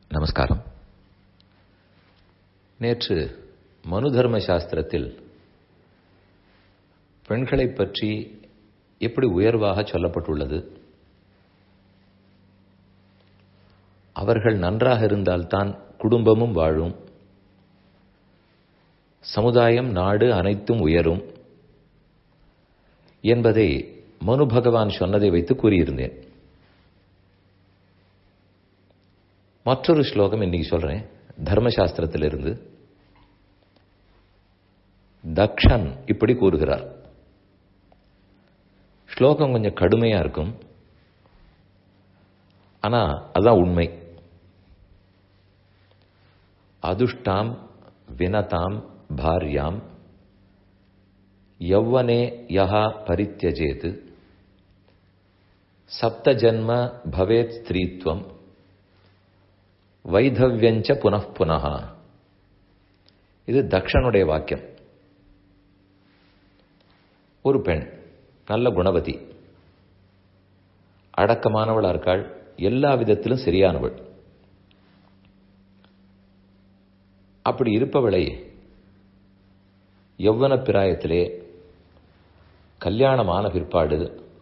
நமஸ்காரம் நேற்று மனு தர்ம சாஸ்திரத்தில் பெண்களைப் பற்றி எப்படி உயர்வாக சொல்லப்பட்டுள்ளது அவர்கள் நன்றாக இருந்தால்தான் குடும்பமும் வாழும் சமுதாயம் நாடு அனைத்தும் உயரும் என்பதை மனு பகவான் சொன்னதை வைத்து கூறியிருந்தேன் மற்றொரு ஸ்லோகம் இன்னைக்கு சொல்றேன் தர்மசாஸ்திரத்திலிருந்து தக்ஷன் இப்படி கூறுகிறார் ஸ்லோகம் கொஞ்சம் கடுமையா இருக்கும் ஆனா அதான் உண்மை அதுஷ்டாம் வினதாம் பாரியாம் யௌவனே யஹா பரித்தியஜேத் சப்த ஜன்ம பவேத் ஸ்திரீத்வம் வைதவ்யஞ்ச புனః இது தக்ஷனுடைய வாக்கியம் ஒரு பெண் நல்ல குணவதி அடக்கமானவளா இருக்காள் எல்லா விதத்திலும் சரியானவள் அப்படி இருப்பவளை யௌவன பிராயத்திலே கல்யாணமான பிற்பாடு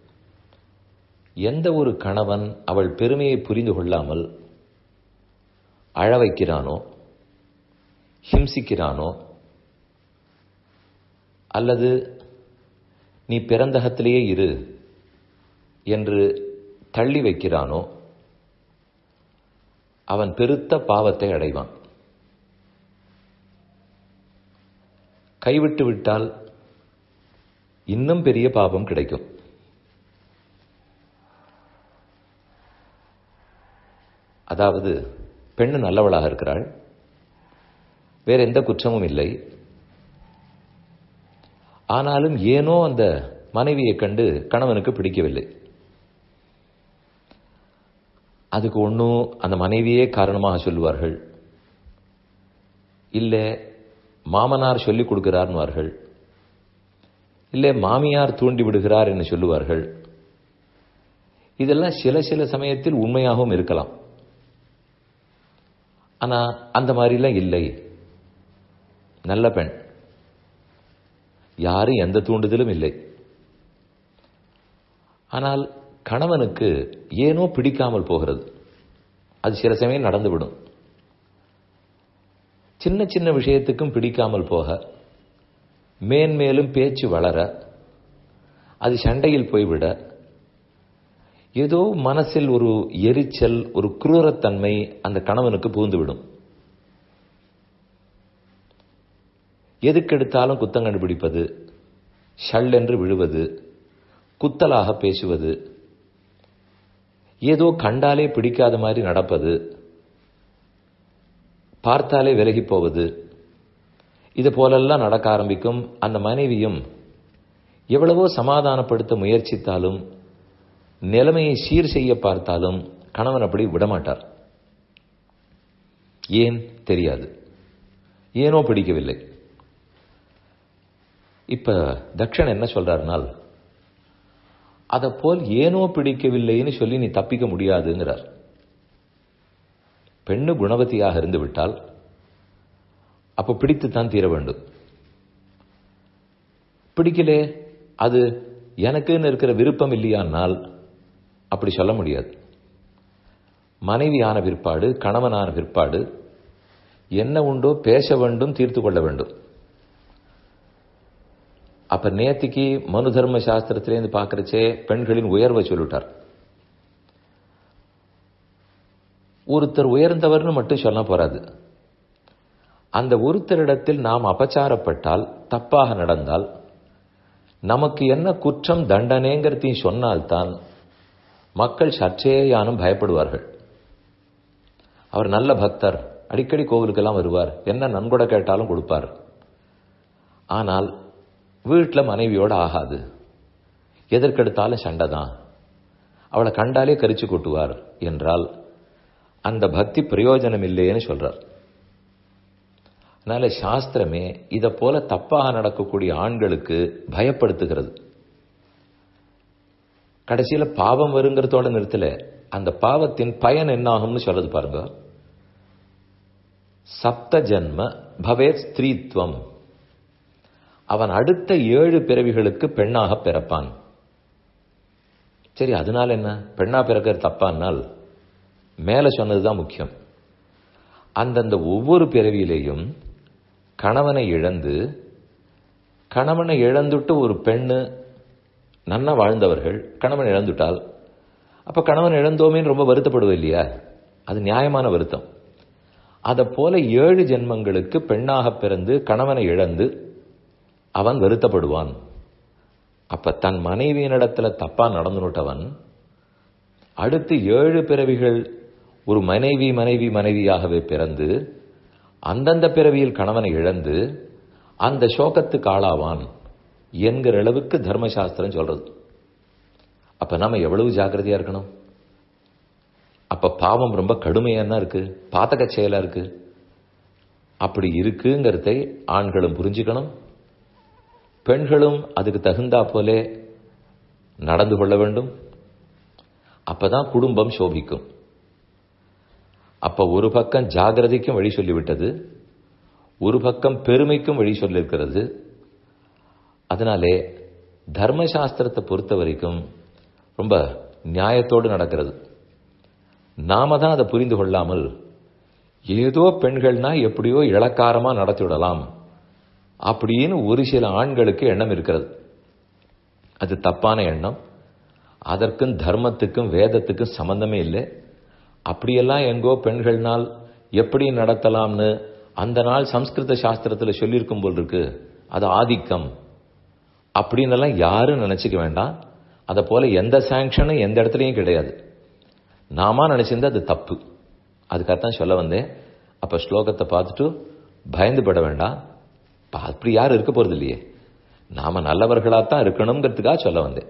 எந்த ஒரு கணவன் அவள் பெருமையை புரிந்து கொள்ளாமல் அழ வைக்கிறானோ ஹிம்சிக்கிறானோ அல்லது நீ பிறந்தகத்திலேயே இரு என்று தள்ளி வைக்கிறானோ அவன் பெருத்த பாவத்தை அடைவான் கைவிட்டு விட்டால் இன்னும் பெரிய பாவம் கிடைக்கும் அதாவது பெண்ணு நல்லவளாக இருக்கிறாள் வேற எந்த குற்றமும் இல்லை ஆனாலும் ஏனோ அந்த மனைவியை கண்டு கணவனுக்கு பிடிக்கவில்லை அதுக்கு ஒன்றும் அந்த மனைவியே காரணமாக சொல்லுவார்கள் இல்லை மாமனார் சொல்லிக் கொடுக்கிறார்னுவார்கள் இல்லை மாமியார் தூண்டி விடுகிறார் என்று சொல்லுவார்கள் இதெல்லாம் சில சில சமயத்தில் உண்மையாகவும் இருக்கலாம் ஆனா அந்த மாதிரிலாம் இல்லை நல்ல பெண் யாரும் எந்த தூண்டுதலும் இல்லை ஆனால் கணவனுக்கு ஏனோ பிடிக்காமல் போகிறது அது சில சமயம் நடந்துவிடும் சின்ன சின்ன விஷயத்துக்கும் பிடிக்காமல் போக மேன்மேலும் பேச்சு வளர அது சண்டையில் போய்விட ஏதோ மனசில் ஒரு எரிச்சல் ஒரு குரூரத்தன்மை அந்த கணவனுக்கு புகுந்துவிடும் எதுக்கெடுத்தாலும் குத்தம் கண்டுபிடிப்பது ஷல் என்று விழுவது குத்தலாக பேசுவது ஏதோ கண்டாலே பிடிக்காத மாதிரி நடப்பது பார்த்தாலே விலகி போவது இது போலெல்லாம் நடக்க ஆரம்பிக்கும் அந்த மனைவியும் எவ்வளவோ சமாதானப்படுத்த முயற்சித்தாலும் நிலைமையை சீர் செய்ய பார்த்தாலும் கணவன் அப்படி விடமாட்டார் ஏன் தெரியாது ஏனோ பிடிக்கவில்லை இப்ப தக்ஷன் என்ன சொல்றாருனால் அதை போல் ஏனோ பிடிக்கவில்லைன்னு சொல்லி நீ தப்பிக்க முடியாதுங்கிறார் பெண்ணு குணவதியாக இருந்து விட்டால் அப்ப பிடித்துத்தான் தீர வேண்டும் பிடிக்கலே அது எனக்குன்னு இருக்கிற விருப்பம் இல்லையானால் அப்படி சொல்ல முடியாது மனைவியான பிற்பாடு கணவனான பிற்பாடு என்ன உண்டோ பேச வேண்டும் தீர்த்து கொள்ள வேண்டும் அப்ப நேத்திக்கு மனு தர்ம சாஸ்திரத்திலேருந்து பார்க்கறச்சே பெண்களின் உயர்வை சொல்லிட்டார் ஒருத்தர் உயர்ந்தவர்னு மட்டும் சொல்ல போறாது அந்த ஒருத்தரிடத்தில் நாம் அபச்சாரப்பட்டால் தப்பாக நடந்தால் நமக்கு என்ன குற்றம் தண்டனைங்கிறதையும் சொன்னால்தான் மக்கள் சற்றேயானும் பயப்படுவார்கள் அவர் நல்ல பக்தர் அடிக்கடி கோவிலுக்கெல்லாம் வருவார் என்ன நன்கொடை கேட்டாலும் கொடுப்பார் ஆனால் வீட்டில் மனைவியோட ஆகாது எதற்கெடுத்தாலும் சண்டை தான் அவளை கண்டாலே கரிச்சு கொட்டுவார் என்றால் அந்த பக்தி பிரயோஜனம் இல்லைன்னு சொல்றார் அதனால சாஸ்திரமே இதை போல தப்பாக நடக்கக்கூடிய ஆண்களுக்கு பயப்படுத்துகிறது கடைசியில பாவம் வருங்கிறதோட நிறுத்தல அந்த பாவத்தின் பயன் என்ன ஆகும்னு சொல்றது பாருங்க சப்த ஜன்ம பவேத் ஸ்திரீத்வம் அவன் அடுத்த ஏழு பிறவிகளுக்கு பெண்ணாக பிறப்பான் சரி அதனால என்ன பெண்ணா பிறக்கிறது தப்பானால் மேல சொன்னதுதான் முக்கியம் அந்தந்த ஒவ்வொரு பிறவியிலேயும் கணவனை இழந்து கணவனை இழந்துட்டு ஒரு பெண்ணு நன்னா வாழ்ந்தவர்கள் கணவன் இழந்துட்டால் அப்ப கணவன் இழந்தோமேன்னு ரொம்ப வருத்தப்படுவது இல்லையா அது நியாயமான வருத்தம் அதை போல ஏழு ஜென்மங்களுக்கு பெண்ணாக பிறந்து கணவனை இழந்து அவன் வருத்தப்படுவான் அப்ப தன் மனைவியினிடத்துல தப்பா நடந்துட்டவன் அடுத்து ஏழு பிறவிகள் ஒரு மனைவி மனைவி மனைவியாகவே பிறந்து அந்தந்த பிறவியில் கணவனை இழந்து அந்த சோகத்துக்கு ஆளாவான் என்கிற அளவுக்கு தர்மசாஸ்திரம் சொல்றது அப்ப நாம எவ்வளவு ஜாக்கிரதையா இருக்கணும் அப்ப பாவம் ரொம்ப கடுமையா தான் இருக்கு பாத்தக செயலா இருக்கு அப்படி இருக்குங்கிறதை ஆண்களும் புரிஞ்சுக்கணும் பெண்களும் அதுக்கு தகுந்தா போலே நடந்து கொள்ள வேண்டும் அப்பதான் குடும்பம் சோபிக்கும் அப்ப ஒரு பக்கம் ஜாகிரதைக்கும் வழி சொல்லிவிட்டது ஒரு பக்கம் பெருமைக்கும் வழி சொல்லியிருக்கிறது அதனாலே தர்மசாஸ்திரத்தை பொறுத்த வரைக்கும் ரொம்ப நியாயத்தோடு நடக்கிறது நாம தான் அதை புரிந்து கொள்ளாமல் ஏதோ பெண்கள்னா எப்படியோ இளக்காரமா நடத்தி விடலாம் அப்படின்னு ஒரு சில ஆண்களுக்கு எண்ணம் இருக்கிறது அது தப்பான எண்ணம் அதற்கும் தர்மத்துக்கும் வேதத்துக்கும் சம்பந்தமே இல்லை அப்படியெல்லாம் எங்கோ பெண்கள்னால் எப்படி நடத்தலாம்னு அந்த நாள் சம்ஸ்கிருத சாஸ்திரத்தில் சொல்லியிருக்கும் போல் இருக்கு அது ஆதிக்கம் அப்படின்னு எல்லாம் யாரும் நினைச்சுக்க வேண்டாம் அதை போல எந்த சாங்ஷனும் எந்த இடத்துலையும் கிடையாது நாம நினைச்சிருந்தா அது தப்பு அதுக்காகத்தான் சொல்ல வந்தேன் அப்ப ஸ்லோகத்தை பார்த்துட்டு பயந்து பட வேண்டாம் அப்படி யாரும் இருக்க போறது இல்லையே நாம நல்லவர்களாத்தான் இருக்கணுங்கிறதுக்காக சொல்ல வந்தேன்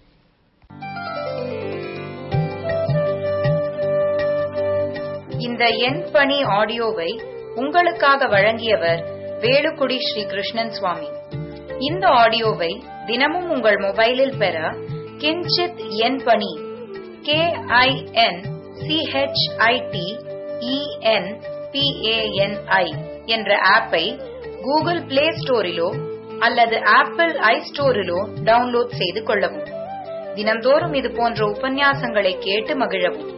இந்த எண் பணி ஆடியோவை உங்களுக்காக வழங்கியவர் வேலுக்குடி ஸ்ரீ கிருஷ்ணன் சுவாமி இந்த ஆடியோவை தினமும் உங்கள் மொபைலில் பெற கிஞ்சித் எண் பணி கே ஐ என் சிஹெச்ஐடி இஎன் பிஏஎன்ஐ என்ற ஆப்பை கூகுள் பிளே ஸ்டோரிலோ அல்லது ஆப்பிள் ஐ ஸ்டோரிலோ டவுன்லோட் செய்து கொள்ளவும் தினந்தோறும் இது போன்ற உபன்யாசங்களை கேட்டு மகிழவும்